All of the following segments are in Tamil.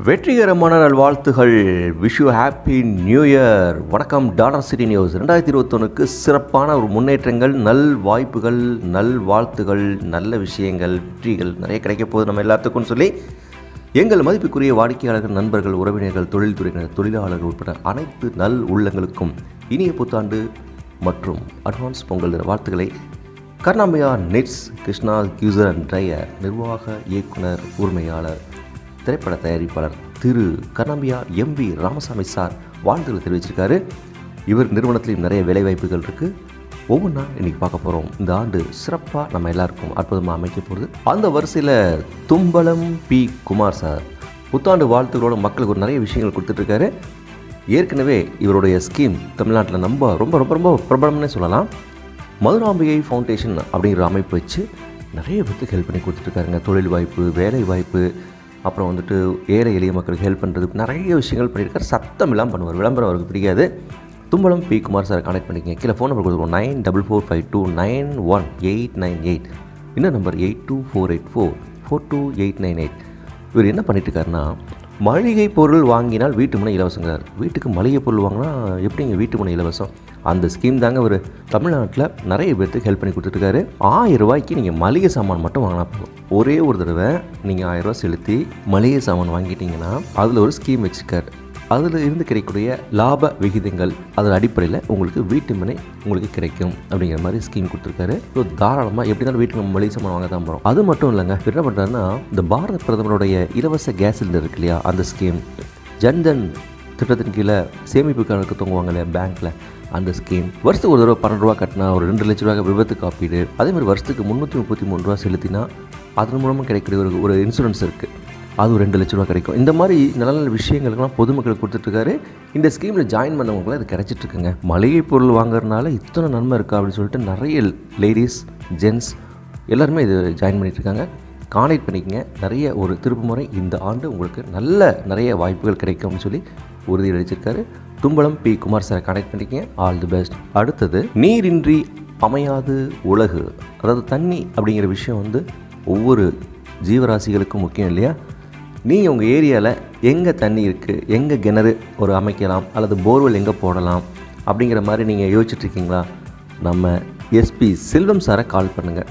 வெற்றிகரமான நல்வாழ்த்துகள் wish you happy new year வணக்கம் டாலர் சிட்டி நியூஸ் ரெண்டாயிரத்தி இருபத்தொன்னுக்கு சிறப்பான ஒரு முன்னேற்றங்கள் நல் வாய்ப்புகள் நல் வாழ்த்துகள் நல்ல விஷயங்கள் வெற்றிகள் நிறைய கிடைக்க போகுது நம்ம எல்லாத்துக்கும் சொல்லி எங்கள் மதிப்புக்குரிய வாடிக்கையாளர்கள் நண்பர்கள் உறவினர்கள் தொழில்துறையினர் தொழிலாளர்கள் உட்பட அனைத்து நல் உள்ளங்களுக்கும் இனிய புத்தாண்டு மற்றும் அட்வான்ஸ் பொங்கல் தின வாழ்த்துக்களை கர்ணாம்பயா நெட்ஸ் கிருஷ்ணா கியூசர் அண்ட் ட்ரையர் நிர்வாக இயக்குனர் உரிமையாளர் திரைப்பட தயாரிப்பாளர் திரு கர்ணாம்பியா எம்பி ராமசாமி சார் வாழ்த்துக்களை தெரிவிச்சிருக்காரு இவர் நிறுவனத்திலையும் நிறைய வேலைவாய்ப்புகள் இருக்குது ஒவ்வொன்றா இன்றைக்கி பார்க்க போகிறோம் இந்த ஆண்டு சிறப்பாக நம்ம எல்லாருக்கும் அற்புதமாக அமைக்க போகிறது அந்த வரிசையில் தும்பலம் பி குமார் சார் புத்தாண்டு வாழ்த்துக்களோட மக்களுக்கு ஒரு நிறைய விஷயங்கள் கொடுத்துட்ருக்காரு ஏற்கனவே இவருடைய ஸ்கீம் தமிழ்நாட்டில் நம்ம ரொம்ப ரொம்ப ரொம்ப பிரபலம்னே சொல்லலாம் மதுராம்பிகை ஃபவுண்டேஷன் அப்படிங்கிற அமைப்பு வச்சு நிறைய பேருக்கு ஹெல்ப் பண்ணி கொடுத்துட்ருக்காருங்க தொழில் வாய்ப்பு வேலை வாய்ப்பு அப்புறம் வந்துட்டு ஏழை எளிய மக்களுக்கு ஹெல்ப் பண்ணுறது நிறைய விஷயங்கள் பண்ணியிருக்காரு சத்தம் இல்லாமல் பண்ணுவார் விளம்பரம் அவருக்கு பிடிக்காது தும்பலம் பி குமார் சார் கனெக்ட் பண்ணிக்கங்க கீழே ஃபோன் நம்பர் கொடுத்துருவோம் nine double four five two nine one eight nine eight இன்னும் number eight two four eight four four two eight nine eight இவர் என்ன பண்ணிட்டு இருக்காருன்னா மளிகை பொருள் வாங்கினால் வீட்டு மனை இலவசங்கிறார் வீட்டுக்கு மளிகை பொருள் வாங்கினா எப்படிங்க வீட்டு மனை இலவசம் அந்த ஸ்கீம் தாங்க ஒரு தமிழ்நாட்டில் நிறைய பேர்த்துக்கு ஹெல்ப் பண்ணி கொடுத்துட்ருக்காரு ஆயிரம் ரூபாய்க்கு நீங்கள் மளிகை சாமான் மட்டும் வாங்கினா போதும் ஒரே ஒரு தடவை நீங்கள் ஆயிரம் ரூபாய் செலுத்தி மளிகை சாமான் வாங்கிட்டீங்கன்னா அதில் ஒரு ஸ்கீம் வச்சுருக்காரு அதில் இருந்து கிடைக்கக்கூடிய லாப விகிதங்கள் அதன் அடிப்படையில் உங்களுக்கு வீட்டு மனை உங்களுக்கு கிடைக்கும் அப்படிங்கிற மாதிரி ஸ்கீம் கொடுத்துருக்காரு ஸோ தாராளமாக எப்படி இருந்தாலும் வீட்டுக்கு நம்ம மளிகை சாமான் வாங்க தான் போகிறோம் அது மட்டும் இல்லைங்க இவர் என்ன பண்ணுறாருன்னா இந்த பாரத பிரதமருடைய இலவச கேஸ் சிலிண்டர் இருக்கு இல்லையா அந்த ஸ்கீம் ஜன்தன் திட்டத்தின் கீழே சேமிப்பு கணக்கு தொங்குவாங்க இல்லையா பேங்க்கில் அந்த ஸ்கீம் வருஷத்துக்கு ஒரு தடவை பன்னெண்டு ரூபா கட்டினா ஒரு ரெண்டு லட்ச ரூபா விபத்து காப்பீடு அதே மாதிரி வருஷத்துக்கு முந்நூற்றி முப்பத்தி மூணு ரூபா செலுத்தினா அதன் மூலமாக கிடைக்கக்கூடிய ஒரு ஒரு இன்சூரன்ஸ் இருக்குது அது ஒரு ரெண்டு லட்ச ரூபா கிடைக்கும் இந்த மாதிரி நல்ல நல்ல விஷயங்களுக்கெல்லாம் பொதுமக்களுக்கு கொடுத்துட்ருக்காரு இந்த ஸ்கீமில் ஜாயின் பண்ணவங்களுக்குலாம் இது கிடைச்சிட்ருக்குங்க மளிகை பொருள் வாங்குறதுனால இத்தனை நன்மை இருக்கா அப்படின்னு சொல்லிட்டு நிறைய லேடிஸ் ஜென்ட்ஸ் எல்லாருமே இது ஜாயின் பண்ணிகிட்ருக்காங்க கான்டெக்ட் பண்ணிக்கங்க நிறைய ஒரு திருப்பு முறை இந்த ஆண்டு உங்களுக்கு நல்ல நிறைய வாய்ப்புகள் கிடைக்கும்னு சொல்லி உறுதி அளிச்சிருக்காரு தும்பலம் பி குமார் சார் கனெக்ட் பண்ணிக்கங்க ஆல் தி பெஸ்ட் அடுத்தது நீரின்றி அமையாது உலகு அதாவது தண்ணி அப்படிங்கிற விஷயம் வந்து ஒவ்வொரு ஜீவராசிகளுக்கும் முக்கியம் இல்லையா நீங்கள் உங்கள் ஏரியாவில் எங்கே தண்ணி இருக்குது எங்கே கிணறு ஒரு அமைக்கலாம் அல்லது போர்வெல் எங்கே போடலாம் அப்படிங்கிற மாதிரி நீங்கள் யோசிச்சுட்ருக்கீங்களா நம்ம எஸ்பி செல்வம் சாரை கால் பண்ணுங்கள்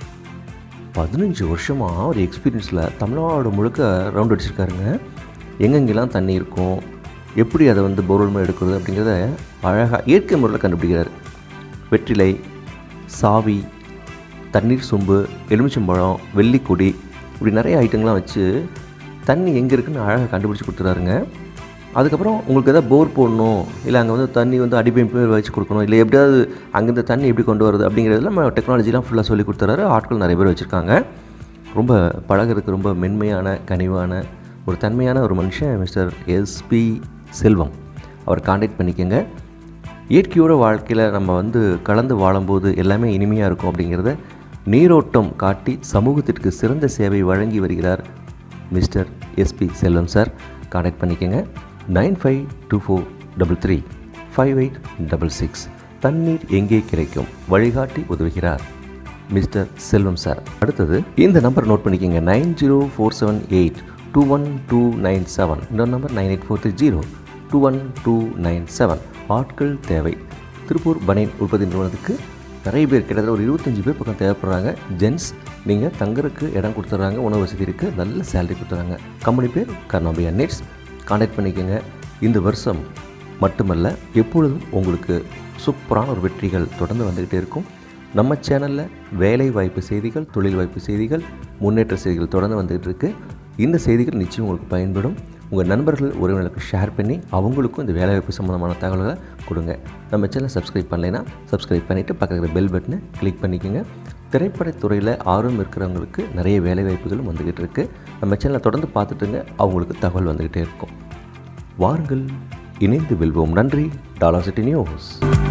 பதினஞ்சு வருஷமாக ஒரு எக்ஸ்பீரியன்ஸில் தமிழ்நாடு முழுக்க ரவுண்ட் அடிச்சிருக்காருங்க எங்கெங்கெல்லாம் தண்ணி இருக்கும் எப்படி அதை வந்து போர்வெல் எடுக்கிறது அப்படிங்கிறத அழகாக இயற்கை முறையில் கண்டுபிடிக்கிறார் வெற்றிலை சாவி தண்ணீர் சொம்பு எலுமிச்சம்பழம் வெள்ளிக்கொடி இப்படி நிறைய ஐட்டங்கள்லாம் வச்சு தண்ணி எங்கே இருக்குன்னு அழகாக கண்டுபிடிச்சி கொடுத்துறாருங்க அதுக்கப்புறம் உங்களுக்கு எதாவது போர் போடணும் இல்லை அங்கே வந்து தண்ணி வந்து அடிப்பைப்பு வச்சு கொடுக்கணும் இல்லை எப்படியாவது அங்கேருந்து தண்ணி எப்படி கொண்டு வருது அப்படிங்கிறதுல நம்ம டெக்னாலஜிலாம் ஃபுல்லாக சொல்லி கொடுத்துறாரு ஆட்கள் நிறைய பேர் வச்சுருக்காங்க ரொம்ப பழகிறதுக்கு ரொம்ப மென்மையான கனிவான ஒரு தன்மையான ஒரு மனுஷன் மிஸ்டர் எஸ்பி செல்வம் அவர் காண்டாக்ட் பண்ணிக்கோங்க இயற்கையோட வாழ்க்கையில் நம்ம வந்து கலந்து வாழும்போது எல்லாமே இனிமையாக இருக்கும் அப்படிங்கிறத நீரோட்டம் காட்டி சமூகத்திற்கு சிறந்த சேவை வழங்கி வருகிறார் mister SP Selvam sir contact பண்ணிக்கோங்க nine five two four double three five eight double six தண்ணீர் எங்கே கிடைக்கும் வழிகாட்டி உதவுகிறார் மிஸ்டர் செல்வம் சார் அடுத்தது இந்த நம்பர் நோட் பண்ணிக்கோங்க nine zero four seven eight two one two nine seven இன்னொரு number nine eight four three zero two one two nine seven ஆட்கள் தேவை திருப்பூர் பனைன் உற்பத்தி நிறுவனத்துக்கு நிறைய பேர் கிட்டத்தட்ட ஒரு இருபத்தஞ்சி பேர் பக்கம் தேவைப்படுறாங்க ஜென்ஸ் நீங்கள் தங்குறதுக்கு இடம் கொடுத்துட்றாங்க உணவு வசதி இருக்குது நல்ல சேலரி கொடுத்துறாங்க கம்பெனி பேர் கர்நாபியா நெட்ஸ் கான்டாக்ட் பண்ணிக்கோங்க இந்த வருஷம் மட்டுமல்ல எப்பொழுதும் உங்களுக்கு சூப்பரான ஒரு வெற்றிகள் தொடர்ந்து வந்துக்கிட்டே இருக்கும் நம்ம சேனலில் வேலை வாய்ப்பு செய்திகள் தொழில் வாய்ப்பு செய்திகள் முன்னேற்ற செய்திகள் தொடர்ந்து வந்துகிட்டு இருக்கு இந்த செய்திகள் நிச்சயம் உங்களுக்கு பயன்படும் உங்கள் நண்பர்கள் உறவினர்களுக்கு ஷேர் பண்ணி அவங்களுக்கும் இந்த வேலைவாய்ப்பு சம்மந்தமான தகவல்களை கொடுங்க நம்ம சேனலை சப்ஸ்கிரைப் பண்ணலைன்னா சப்ஸ்கிரைப் பண்ணிவிட்டு பக்கத்தில் பெல் பட்டனை கிளிக் பண்ணிக்கோங்க திரைப்படத்துறையில் ஆர்வம் இருக்கிறவங்களுக்கு நிறைய வேலைவாய்ப்புகளும் வந்துக்கிட்டு இருக்குது நம்ம சேனலை தொடர்ந்து பார்த்துட்டுங்க அவங்களுக்கு தகவல் வந்துக்கிட்டே இருக்கும் வாருங்கள் இணைந்து வெல்வோம் நன்றி டாலர் சிட்டி நியூஸ்